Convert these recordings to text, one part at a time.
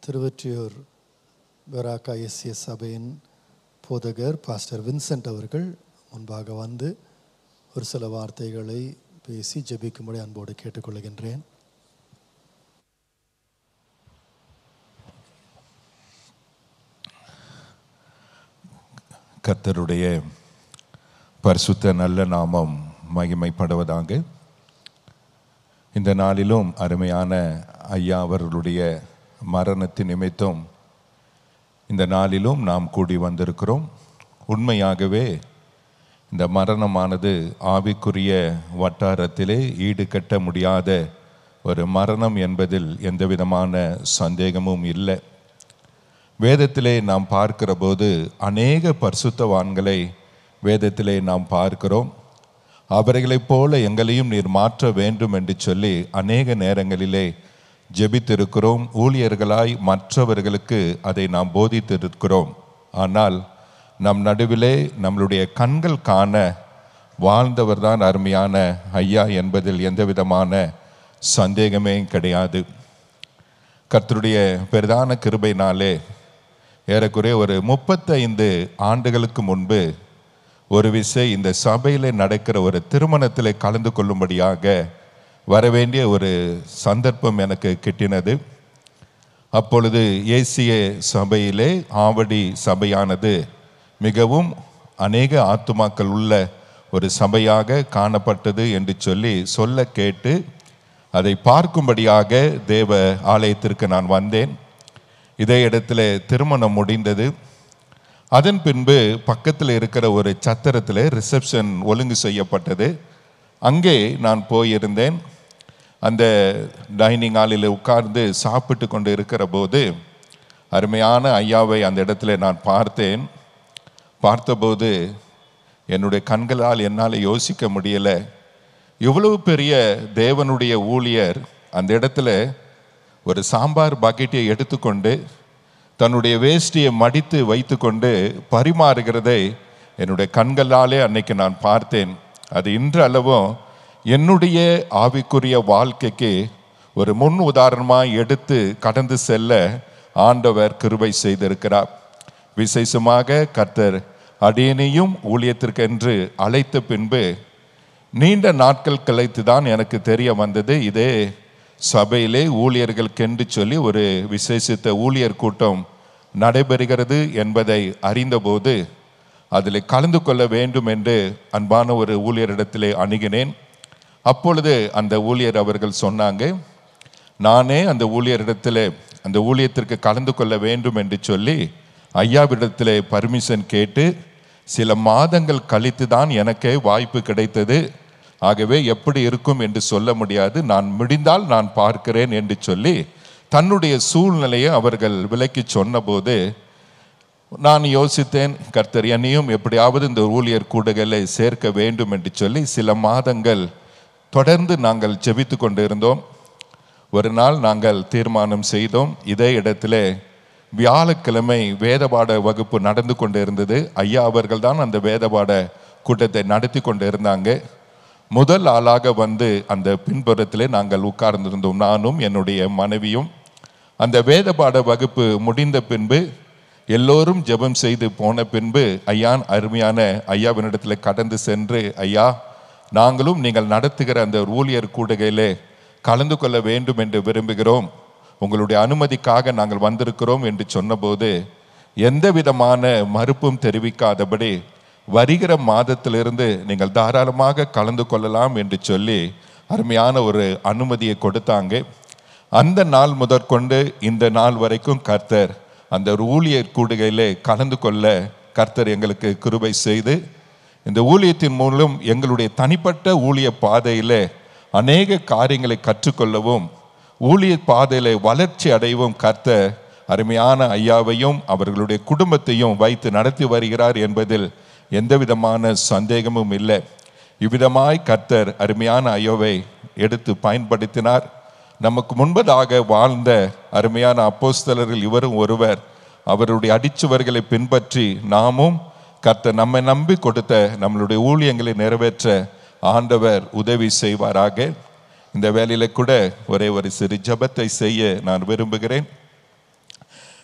Thiruvottiyur Beracah SS சபையின் போதகர் pastor Vincent அவர்கள் முன்பாக வந்து ஒரு சில வார்த்தைகளை பேசி ஜெபிக்கும்படி அன்போடு கேட்டுக்கொள்கின்றேன் கர்த்தருடைய பரிசுத்த நல்ல நாமம் மகிமைப்படுவதாக இந்த நாளிலும் அருமையான ஐயா அவர்களுடைய மரணத்தின் நிமித்தம் இந்த நாளிலும் நாம் கூடி வந்திருக்கிறோம் உண்மையாகவே இந்த மரணமானது ஆவிக்குரிய வட்டாரத்திலே ஈடுகட்ட முடியாத ஒரு மரணம் என்பதில் எந்த விதமான சந்தேகமும் இல்லை வேதத்திலே நாம் பார்க்கிற போது அநேக பரிசுத்தவான்களை வேதத்திலே நாம் பார்க்கிறோம் அவர்களைப் போல எங்களையும் நீர் மாற்ற வேண்டும் என்று சொல்லி அநேக நேரங்களிலே ஜெபித்திருக்கிறோம் ஊழியர்களாய் மற்றவர்களுக்கு அதை நாம் போதித்திருக்கிறோம் ஆனால் நம் நடுவிலே நம்மளுடைய கண்கள் காண வாழ்ந்தவர்தான் அருமையான ஐயா என்பதில் எந்த விதமான சந்தேகமே கிடையாது கர்த்தருடைய பிரதான கிருபைனாலே ஏறக்குறைய ஒரு முப்பத்தைந்து ஆண்டுகளுக்கு முன்பு ஒரு விசை இந்த சபையில் நடக்கிற ஒரு திருமணத்தில் கலந்து கொள்ளும்படியாக வரவேண்டிய ஒரு சந்தர்ப்பம் எனக்கு கிட்டினது அப்பொழுது ஏசிய சபையிலே ஆவடி சபையானது மிகவும் அநேக ஆத்துமாக்கள் உள்ள ஒரு சபையாக காணப்பட்டது என்று சொல்லி சொல்ல கேட்டு அதை பார்க்கும்படியாக தேவ ஆலயத்திற்கு நான் வந்தேன் இதே இடத்துல திருமணம் முடிந்தது அதன் பின்பு பக்கத்தில் இருக்கிற ஒரு சத்திரத்தில் ரிசப்ஷன் ஒழுங்கு செய்யப்பட்டது அங்கே நான் போயிருந்தேன் அந்த டைனிங் ஹாலில் உட்கார்ந்து சாப்பிட்டு கொண்டு இருக்கிற போது அருமையான ஐயாவை அந்த இடத்துல நான் பார்த்தேன் பார்த்தபோது என்னுடைய கண்களால் என்னால் யோசிக்க முடியலை இவ்வளவு பெரிய தேவனுடைய ஊழியர் அந்த இடத்துல ஒரு சாம்பார் பக்கெட்டை எடுத்துக்கொண்டு தன்னுடைய வேஷ்டியை மடித்து வைத்துக்கொண்டு பரிமாறுகிறதை என்னுடைய கண்களாலே அன்னைக்கு நான் பார்த்தேன் அது இன்று அளவும் என்னுடைய ஆவிக்குரிய வாழ்க்கைக்கு ஒரு முன் உதாரணமாக எடுத்து கடந்து செல்ல ஆண்டவர் கிருபை செய்திருக்கிறார் விசேஷமாக கர்த்தர் அடியனையும் ஊழியத்திற்கென்று அழைத்த பின்பு நீண்ட நாட்கள் கழித்து தான் எனக்கு தெரிய வந்தது இதே சபையிலே ஊழியர்களுக்கென்று சொல்லி ஒரு விசேஷித்த ஊழியர் கூட்டம் நடைபெறுகிறது என்பதை அறிந்தபோது அதில் கலந்து கொள்ள வேண்டும் என்று அன்பான ஒரு ஊழியரிடத்திலே அணுகினேன் அப்பொழுது அந்த ஊழியர் அவர்கள் சொன்னாங்க நானே அந்த ஊழியரிடத்தில் அந்த ஊழியத்திற்கு கலந்து கொள்ள வேண்டும் என்று சொல்லி ஐயாவிடத்தில் பர்மிஷன் கேட்டு சில மாதங்கள் கழித்து தான் எனக்கே வாய்ப்பு கிடைத்தது ஆகவே எப்படி இருக்கும் என்று சொல்ல முடியாது நான் முடிந்தால் நான் பார்க்கிறேன் என்று சொல்லி தன்னுடைய சூழ்நிலையை அவர்கள் விலக்கி சொன்னபோது நான் யோசித்தேன் கர்த்தர் என்னையும் எப்படியாவது இந்த ஊழியர் கூடுகளை சேர்க்க வேண்டும் என்று சொல்லி சில மாதங்கள் தொடர்ந்து நாங்கள் ஜெபித்து கொண்டிருந்தோம் ஒரு நாள் நாங்கள் தீர்மானம் செய்தோம் இதே இடத்திலே வியாழக்கிழமை வேதபாட வகுப்பு நடந்து கொண்டு இருந்தது ஐயா அவர்கள் தான் அந்த வேதபாட கூட்டத்தை நடத்தி கொண்டு இருந்தாங்க முதல் ஆளாக வந்து அந்த பின்புறத்திலே நாங்கள் உட்கார்ந்திருந்தோம் நானும் என்னுடைய மனைவியும் அந்த வேதபாட வகுப்பு முடிந்த பின்பு எல்லோரும் ஜெபம் செய்து போன பின்பு ஐயான் அருமையான ஐயாவினிடத்தில் கடந்து சென்று ஐயா நாங்களும் நீங்கள் நடத்துகிற அந்த ஊழியர் கூடுகையிலே கலந்து கொள்ள வேண்டும் என்று விரும்புகிறோம் உங்களுடைய அனுமதிக்காக நாங்கள் வந்திருக்கிறோம் என்று சொன்னபோது எந்த விதமான மறுப்பும் தெரிவிக்காதபடி வருகிற மாதத்திலிருந்து நீங்கள் தாராளமாக கலந்து கொள்ளலாம் என்று சொல்லி அருமையான ஒரு அனுமதியை கொடுத்தாங்க அந்த நாள் முதற்கொண்டு இந்த நாள் வரைக்கும் கர்த்தர் அந்த ஒரு ஊழியர் கூடுகையிலே கலந்து கொள்ள கர்த்தர் எங்களுக்கு கிருபை செய்து இந்த ஊழியத்தின் மூலம் எங்களுடைய தனிப்பட்ட ஊழிய பாதையிலே அநேக காரியங்களை கற்றுக்கொள்ளவும் ஊழிய பாதையில வளர்ச்சி அடையவும் கர்த்தர் அருமையான ஐயாவையும் அவர்களுடைய குடும்பத்தையும் வைத்து நடத்தி வருகிறார் என்பதில் எந்த விதமான சந்தேகமும் இல்லை இவ்விதமாய் கர்த்தர் அருமையான ஐயோவை எடுத்து பயன்படுத்தினார் நமக்கு முன்பதாக வாழ்ந்த அருமையான அப்போஸ்தலர்கள் இவரும் ஒருவர் அவருடைய அடிச்சுவர்களை பின்பற்றி நாமும் கர்த்தர் நம்மை நம்பி கொடுத்த நம்மளுடைய ஊழியங்களை நிறைவேற்ற ஆண்டவர் உதவி செய்வாராக இந்த வேலையில கூட ஒரே ஒரு சிறு ஜபத்தை செய்ய நான் விரும்புகிறேன்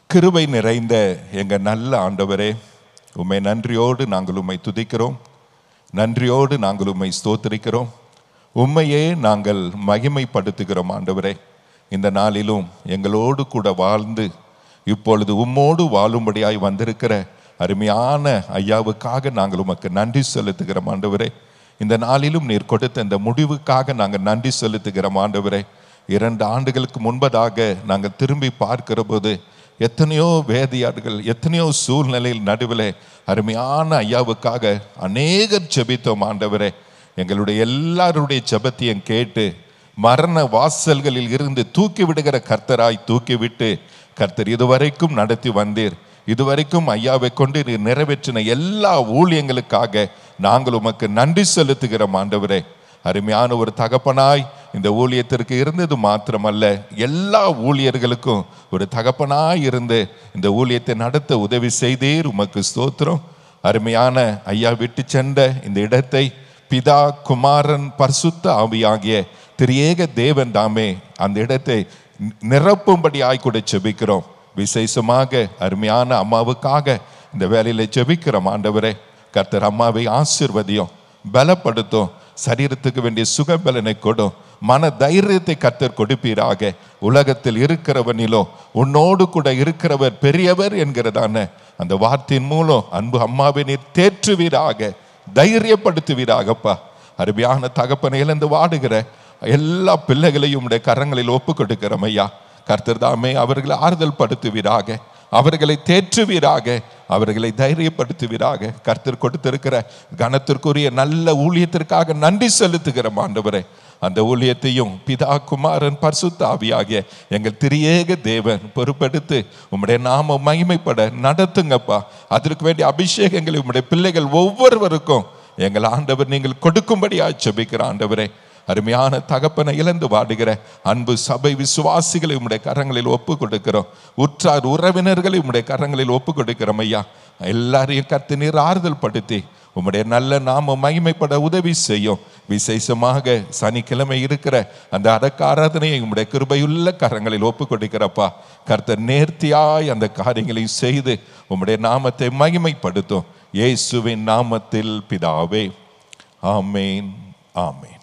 கிருபை நிறைந்த எங்க நல்ல ஆண்டவரே உம்மை நன்றியோடு நாங்கள் உம்மை துதிக்கிறோம் நன்றியோடு நாங்கள் உம்மை ஸ்தோத்திரிக்கிறோம் உம்மையே நாங்கள் மகிமைப்படுத்துகிறோம் ஆண்டவரே இந்த நாளிலும் எங்களோடு கூட வாழ்ந்து இப்பொழுது உம்மோடு வாழும்படியாய் வந்திருக்கிற அருமையான ஐயாவுக்காக நாங்கள் உமக்கு நன்றி செலுத்துகிறோம் ஆண்டவரே இந்த நாளிலும் நீர் கொடுத்த இந்த முடிவுக்காக நாங்கள் நன்றி செலுத்துகிறோம் ஆண்டவரே இரண்டு ஆண்டுகளுக்கு முன்பதாக நாங்கள் திரும்பி பார்க்கிற போது எத்தனையோ வேதியார்கள் எத்தனையோ சூழ்நிலையில் நடுவில் அருமையான ஐயாவுக்காக அநேகர் ஜெபித்தோம் ஆண்டவரே எங்களுடைய எல்லாருடைய ஜெபத்தையும் கேட்டு மரண வாசல்களில் இருந்து தூக்கி விடுகிற கர்த்தராய் தூக்கி விட்டு கர்த்தர் இதுவரைக்கும் நடத்தி வந்தீர் இதுவரைக்கும் ஐயாவை கொண்டு நீர் நிறைவேற்றின எல்லா ஊழியங்களுக்காக நாங்கள் உமக்கு நன்றி செலுத்துகிறோம் ஆண்டவரே அருமையான ஒரு தகப்பனாய் இந்த ஊழியத்திற்கு இருந்தது மாத்திரமல்ல எல்லா ஊழியர்களுக்கும் ஒரு தகப்பனாய் இருந்து இந்த ஊழியத்தை நடத்த உதவி செய்தீர் உமக்கு ஸ்தோத்திரம் அருமையான ஐயா விட்டு சென்ற இந்த இடத்தை பிதா குமாரன் பரிசுத்த ஆவியாகிய திரியேக தேவன் தாமே அந்த இடத்தை நிரப்பும்படியாய் கூட ஜெபிக்கிறோம் விசேஷமாக அருமையான அம்மாவுக்காக இந்த வேலையில ஜெபிக்கிறோம் ஆண்டவரே கர்த்தர் அம்மாவை ஆசிர்வதியும் பலப்படுத்தும் சரீரத்துக்கு வேண்டிய சுகபலனை கொடும் மன தைரியத்தை கர்த்தர் கொடுப்பீராக உலகத்தில் இருக்கிறவனிலோ உன்னோடு கூட இருக்கிறவர் பெரியவர் என்கிறதான அந்த வார்த்தையின் மூலம் அன்பு அம்மாவை நீர் தேற்றுவீராக தைரியப்படுத்துவீராகப்பா அருமையான தகப்பனை இழந்து வாடுகிற எல்லா பிள்ளைகளையும் உடைய கரங்களில் ஒப்பு கொடுக்கிறோம் ஐயா கர்த்தர் தாமே அவர்களை ஆறுதல் படுத்துவீராக அவர்களை தேற்றுவீராக அவர்களை தைரியப்படுத்துவீராக கர்த்தர் கொடுத்திருக்கிற கனத்திற்குரிய நல்ல ஊழியத்திற்காக நன்றி செலுத்துகிற ஆண்டவரே அந்த ஊழியத்தையும் பிதா குமாரன் பரிசுத்த ஆவியாகிய எங்கள் திரியேக தேவன் பொறுப்பெடுத்து உம்முடைய நாம மகிமைப்பட நடத்துங்கப்பா அதற்கு வேண்டிய அபிஷேகங்களை உம்முடைய பிள்ளைகள் ஒவ்வொருவருக்கும் எங்கள் ஆண்டவர் நீங்கள் கொடுக்கும்படியா ஜெபிக்கிற ஆண்டவரே அருமையான தகப்பனை இழந்து வாடுகிற அன்பு சபை விசுவாசிகளை உம்முடைய கரங்களில் ஒப்பு கொடுக்கிறோம் உற்றார் உறவினர்களை உம்முடைய கரங்களில் ஒப்பு கொடுக்கிறோம் ஐயா எல்லாரையும் கத்து நீர் ஆறுதல் படுத்தி உம்முடைய நல்ல நாம மகிமைப்பட உதவி செய்யும் விசேஷமாக சனிக்கிழமை இருக்கிற அந்த அடக்க ஆராதனையை உம்முடைய கிருபையுள்ள கரங்களில் ஒப்பு கொடுக்கிறப்பா கர்த்தர் நேர்த்தியாய் அந்த காரியங்களை செய்து உம்முடைய நாமத்தை மகிமைப்படுத்தும் இயேசுவின் நாமத்தில் பிதாவே ஆமேன் ஆமேன்